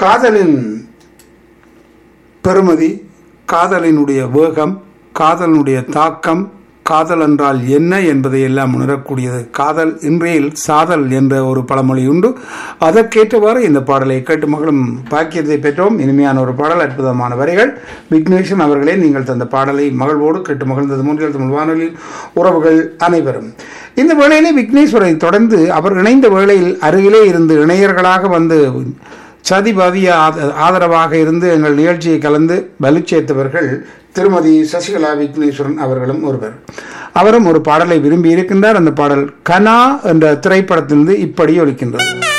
காதலின் பெருமதி காதலினுடைய வேகம் காதலினுடைய தாக்கம் காதல் என்றால் என்ன என்பதை எல்லாம் உணரக்கூடியது காதல் இன்றையில் சாதல் என்ற ஒரு பழமொழி உண்டு அதற்கேற்றவாறு இந்த பாடலை கேட்டு மகளும் பாக்கியத்தை பெற்றோம் இனிமையான ஒரு பாடல் அற்புதமான வரிகள் விக்னேஷன் அவர்களே நீங்கள் தந்த பாடலை மகிழ்வோடு கேட்டு மகிழ்ந்தது மூன்றில் தமிழ் வானொலி உறவுகள் அனைவரும் இந்த வேளையிலே விக்னேஸ்வரை தொடர்ந்து அவர் இணைந்த வேளையில் அருகிலே இருந்து இணையர்களாக வந்து சதிபாதிய ஆத- ஆதரவாக இருந்து எங்கள் நிகழ்ச்சியை கலந்து வலுச்சேர்த்தவர்கள் திருமதி சசிகலா விக்னேஸ்வரன் அவர்களும் ஒருவர் அவரும் ஒரு பாடலை விரும்பி இருக்கின்றார் அந்த பாடல் கனா என்ற திரைப்படத்திலிருந்து இப்படி ஒலிக்கின்றது